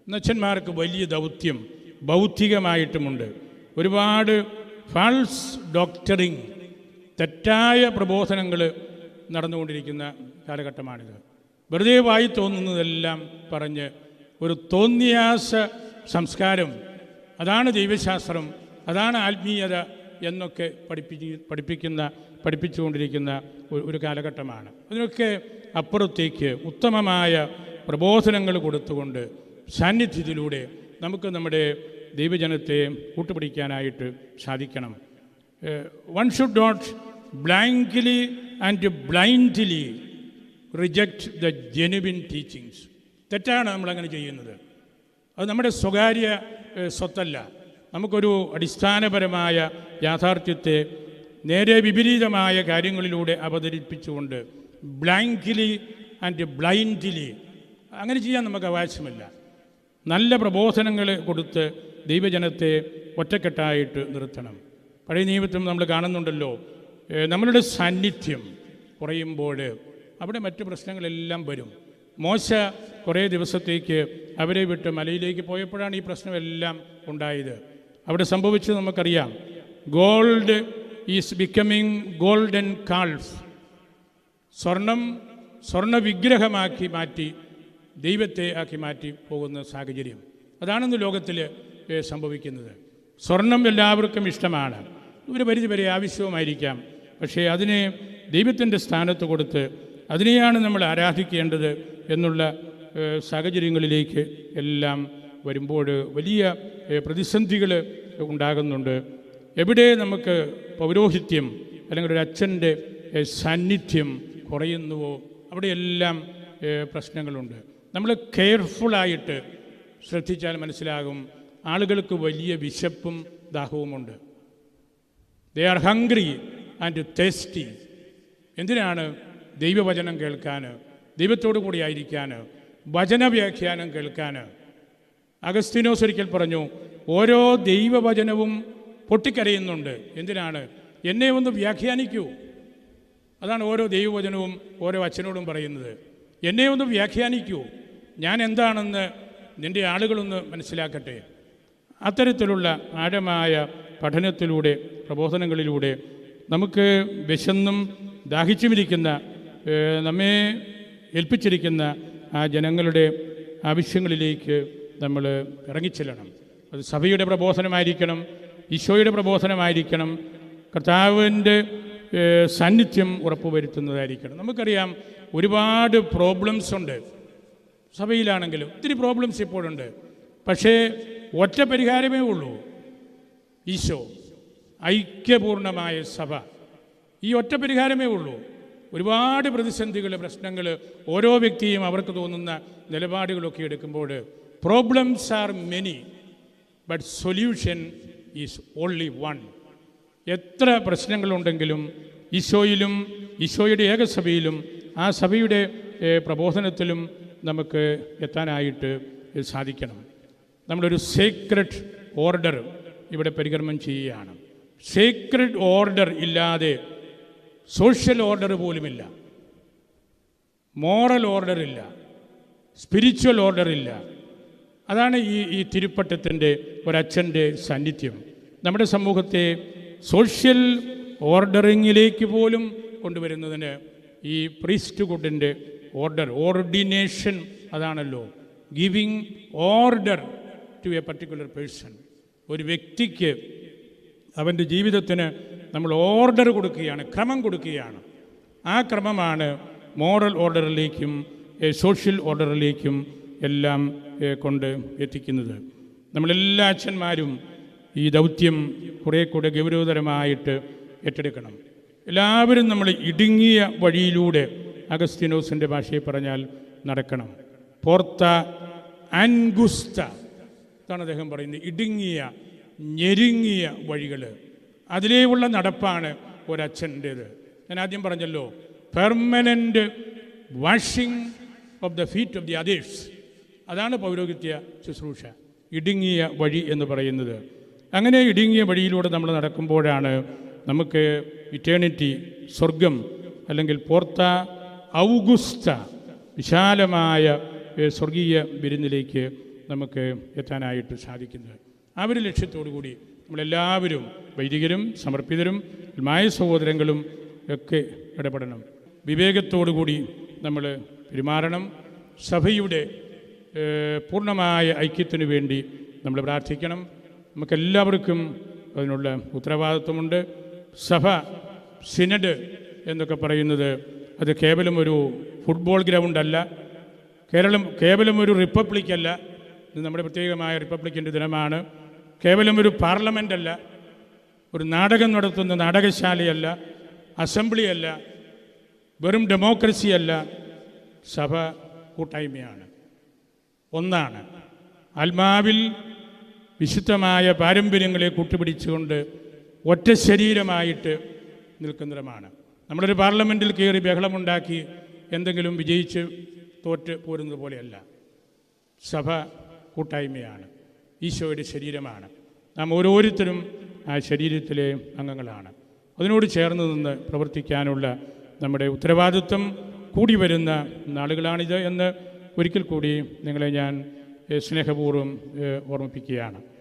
നച്ചന്മാർക്ക് വലിയ ദൗത്യം ബൗദ്ധികമായിട്ടുമുണ്ട് ഒരുപാട് ഫാൾസ് ഡോക്ടറിങ് തെറ്റായ പ്രബോധനങ്ങൾ നടന്നുകൊണ്ടിരിക്കുന്ന കാലഘട്ടമാണിത് വെറുതെ വായി തോന്നുന്നതെല്ലാം പറഞ്ഞ് ഒരു തോന്നിയാസ സംസ്കാരം അതാണ് ദൈവശാസ്ത്രം അതാണ് ആത്മീയത എന്നൊക്കെ പഠിപ്പിച്ച് പഠിപ്പിക്കുന്ന പഠിപ്പിച്ചുകൊണ്ടിരിക്കുന്ന ഒരു- ഒരു കാലഘട്ടമാണ് അതിനൊക്കെ അപ്പുറത്തേക്ക് ഉത്തമമായ പ്രബോധനങ്ങൾ കൊടുത്തുകൊണ്ട് സാന്നിധ്യത്തിലൂടെ നമുക്ക് നമ്മുടെ ദൈവജനത്തെ കൂട്ടുപിടിക്കാനായിട്ട് സാധിക്കണം one should not blankly and blindly reject the genuine teachings തെറ്റാണ് നമ്മളങ്ങനെ ചെയ്യുന്നത് അത് നമ്മുടെ സ്വകാര്യ ഏഹ്, സ്വത്തല്ല നമുക്കൊരു അടിസ്ഥാനപരമായ യാഥാർത്ഥ്യത്തെ നേരെ വിപരീതമായ കാര്യങ്ങളിലൂടെ അവതരിപ്പിച്ചുകൊണ്ട് ബ്ലാങ്ക്ലി ആൻഡ് ബ്ലൈൻഡ്ലി അങ്ങനെ ചെയ്യാൻ നമുക്ക് അവകാശമില്ല നല്ല പ്രബോധനങ്ങൾ കൊടുത്ത് ദൈവജനത്തെ ഒറ്റക്കെട്ടായിട്ട് നിർത്തണം പഴയ നിയമത്തിൽ നമ്മൾ കാണുന്നുണ്ടല്ലോ ഏഹ് നമ്മളുടെ സാന്നിധ്യം കുറയുമ്പോൾ അവിടെ മറ്റു പ്രശ്നങ്ങളെല്ലാം വരും മോശ കുറേ ദിവസത്തേക്ക് അവരെ വിട്ട് മലയിലേക്ക് പോയപ്പോഴാണ് ഈ പ്രശ്നമെല്ലാം ഉണ്ടായത് അവിടെ സംഭവിച്ചത് നമുക്കറിയാം gold is becoming golden calf സ്വർണം സ്വർണ്ണ വിഗ്രഹമാക്കി മാറ്റി ദൈവത്തെ ആക്കി മാറ്റി പോകുന്ന സാഹചര്യം അതാണെന്ന് ലോകത്തിൽ ഏഹ്, സംഭവിക്കുന്നത് സ്വർണം എല്ലാവർക്കും ഇഷ്ടമാണ് ഒരു പരിധി വരെ ആവശ്യവുമായിരിക്കാം പക്ഷേ അതിനെ ദൈവത്തിൻ്റെ സ്ഥാനത്ത് കൊടുത്ത് അതിനെയാണ് നമ്മൾ ആരാധിക്കേണ്ടത് എന്നുള്ള ഏഹ്, സാഹചര്യങ്ങളിലേക്ക് എല്ലാം വരുമ്പോൾ വലിയ പ്രതിസന്ധികൾ ഉണ്ടാകുന്നുണ്ട് എവിടെ നമുക്ക് പൗരോഹിത്യം അല്ലെങ്കിൽ ഒരു അച്ഛൻ്റെ ഏഹ്, സാന്നിധ്യം കുറയുന്നുവോ അവിടെയെല്ലാം ഏഹ്, പ്രശ്നങ്ങളുണ്ട് നമ്മൾ കെയർഫുള്ളായിട്ട് ശ്രദ്ധിച്ചാൽ മനസ്സിലാകും ആളുകൾക്ക് വലിയ വിശപ്പും ദാഹവുമുണ്ട് they are hungry and tasty എന്തിനാണ് ദൈവവചനം കേൾക്കാൻ ദൈവത്തോടു കൂടി ആയിരിക്കാൻ വചനവ്യാഖ്യാനം കേൾക്കാൻ അഗസ്തീനോസ് ഒരിക്കൽ പറഞ്ഞു ഓരോ ദൈവവചനവും പൊട്ടിക്കരയുന്നുണ്ട് എന്തിനാണ് എന്നെ ഒന്ന് വ്യാഖ്യാനിക്കൂ അതാണ് ഓരോ ദൈവവചനവും ഓരോ അച്ഛനോടും പറയുന്നത് എന്നെ ഒന്ന് വ്യാഖ്യാനിക്കൂ ഞാൻ എന്താണെന്ന് നിൻ്റെ ആളുകളൊന്ന് മനസ്സിലാക്കട്ടെ അത്തരത്തിലുള്ള ആഴമായ പഠനത്തിലൂടെ പ്രബോധനങ്ങളിലൂടെ നമുക്ക് വിശന്നും ദാഹിച്ചുമിരിക്കുന്ന ഏഹ്, നമ്മെ ഏൽപ്പിച്ചിരിക്കുന്ന ആ ജനങ്ങളുടെ ആവശ്യങ്ങളിലേക്ക് നമ്മൾ ഇറങ്ങിച്ചെല്ലണം അത് സഭയുടെ പ്രബോധനമായിരിക്കണം ഈശോയുടെ പ്രബോധനമായിരിക്കണം കർത്താവിൻ്റെ ഏഹ്, സാന്നിധ്യം ഉറപ്പുവരുത്തുന്നതായിരിക്കണം നമുക്കറിയാം ഒരുപാട് പ്രോബ്ലംസ് ഉണ്ട് സഭയിലാണെങ്കിലും ഒത്തിരി പ്രോബ്ലംസ് ഇപ്പോഴുണ്ട് പക്ഷേ ഒറ്റ പരിഹാരമേ ഉള്ളൂ ഈശോ ഐക്യപൂർണമായ സഭ ഈ ഒറ്റ പരിഹാരമേ ഉള്ളൂ ഒരുപാട് പ്രതിസന്ധികൾ പ്രശ്നങ്ങൾ ഓരോ വ്യക്തിയും അവർക്ക് തോന്നുന്ന നിലപാടുകളൊക്കെ എടുക്കുമ്പോൾ problems are many but solution is only one എത്ര പ്രശ്നങ്ങളുണ്ടെങ്കിലും ഈശോയിലും ഈശോയുടെ ഏകസഭയിലും ആ സഭയുടെ ഏഹ്, പ്രബോധനത്തിലും നമുക്ക് എത്താനായിട്ട് സാധിക്കണം നമ്മളൊരു സീക്രട്ട് ഓർഡർ ഇവിടെ പരികർമ്മം ചെയ്യുകയാണ് സീക്രട്ട് ഓർഡർ ഇല്ലാതെ സോഷ്യൽ ഓർഡർ പോലുമില്ല മോറൽ ഓർഡർ ഇല്ല സ്പിരിച്വൽ ഓർഡർ ഇല്ല അതാണ് ഈ ഈ തിരുപ്പട്ടത്തിൻ്റെ ഒരച്ഛൻ്റെ സാന്നിധ്യം നമ്മുടെ സമൂഹത്തെ സോഷ്യൽ ഓർഡറിങ്ങിലേക്ക് പോലും കൊണ്ടുവരുന്നതിന് ഈ പ്രീസ്റ്റ്ഹുഡിൻ്റെ ഓർഡർ ഓർഡിനേഷൻ അതാണല്ലോ giving order to a particular person ഒരു വ്യക്തിക്ക് അവൻ്റെ ജീവിതത്തിന് നമ്മൾ ഓർഡർ കൊടുക്കുകയാണ് ക്രമം കൊടുക്കുകയാണ് ആ ക്രമമാണ് മോറൽ ഓർഡറിലേക്കും ഏ, സോഷ്യൽ ഓർഡറിലേക്കും എല്ലാം ഏ, കൊണ്ട് എത്തിക്കുന്നത് നമ്മളെല്ലാ അച്ഛന്മാരും ഈ ദൗത്യം കുറേ കൂടെ ഗൗരവതരമായിട്ട് ഏറ്റെടുക്കണം എല്ലാവരും നമ്മൾ ഇടുങ്ങിയ വഴിയിലൂടെ അഗസ്റ്റിനോസിൻ്റെ ഭാഷയിൽ പറഞ്ഞാൽ നടക്കണം പോർത്ത അൻഗുസ്ത ഇതാണ് അദ്ദേഹം പറയുന്നത് ഇടുങ്ങിയ ഞെരുങ്ങിയ വഴികൾ അതിലേയുള്ള നടപ്പാണ് ഒരച്ഛൻ്റേത് ഞാൻ ആദ്യം പറഞ്ഞല്ലോ permanent washing of the feet of the others അതാണ് പൗരോഹിത്യ ശുശ്രൂഷ ഇടുങ്ങിയ വഴി എന്ന് പറയുന്നത് അങ്ങനെ ഇടുങ്ങിയ വഴിയിലൂടെ നമ്മൾ നടക്കുമ്പോഴാണ് നമുക്ക് ഇറ്റേണിറ്റി സ്വർഗം അല്ലെങ്കിൽ പോർത്ത ഔഗുസ്ത വിശാലമായ ഏഹ്, സ്വർഗീയ വിരുന്നിലേക്ക് നമുക്ക് എത്താനായിട്ട് സാധിക്കുന്നത് ആ ഒരു ലക്ഷ്യത്തോടു കൂടി നമ്മളെല്ലാവരും വൈദികരും സമർപ്പിതരും മായ സഹോദരങ്ങളും ഒക്കെ ഇടപെടണം വിവേകത്തോടു കൂടി നമ്മൾ പെരുമാറണം സഭയുടെ ഏഹ്, പൂർണ്ണമായ ഐക്യത്തിനു വേണ്ടി നമ്മൾ പ്രാർത്ഥിക്കണം നമുക്കെല്ലാവർക്കും അതിനുള്ള ഉത്തരവാദിത്വമുണ്ട് സഭ സിനഡ് എന്നൊക്കെ പറയുന്നത് അത് കേവലം ഒരു ഫുട്ബോൾ ഗ്രൗണ്ട് അല്ല കേരളം കേവലം ഒരു റിപ്പബ്ലിക് അല്ല ഇത് നമ്മുടെ പ്രത്യേകമായ റിപ്പബ്ലിക്കിൻ്റെ ദിനമാണ് കേവലം ഒരു പാർലമെൻ്റ് അല്ല ഒരു നാടകം നടത്തുന്ന നാടകശാലയല്ല അസംബ്ലിയല്ല വെറും ഡെമോക്രസി അല്ല സഭ കൂട്ടായ്മയാണ് ഒന്നാണ് ആത്മാവിൽ വിശുദ്ധമായ പാരമ്പര്യങ്ങളെ കൂട്ടുപിടിച്ചുകൊണ്ട് ഒറ്റ ശരീരമായിട്ട് നിൽക്കുന്നതുമാണ് നമ്മളൊരു പാർലമെൻറ്റിൽ കയറി ബഹളമുണ്ടാക്കി എന്തെങ്കിലും വിജയിച്ച് തോറ്റ് പോരുന്നത് പോലെയല്ല സഭ കൂട്ടായ്മയാണ് ഈശോയുടെ ശരീരമാണ് നാം ഓരോരുത്തരും ആ ശരീരത്തിലെ അംഗങ്ങളാണ് അതിനോട് ചേർന്ന് നിന്ന് പ്രവർത്തിക്കാനുള്ള നമ്മുടെ ഉത്തരവാദിത്വം കൂടി വരുന്ന നാളുകളാണിത് എന്ന് ഒരിക്കൽ കൂടി നിങ്ങളെ ഞാൻ ഏഹ്, സ്നേഹപൂർവ്വം ഏഹ്, ഓർമ്മിപ്പിക്കുകയാണ്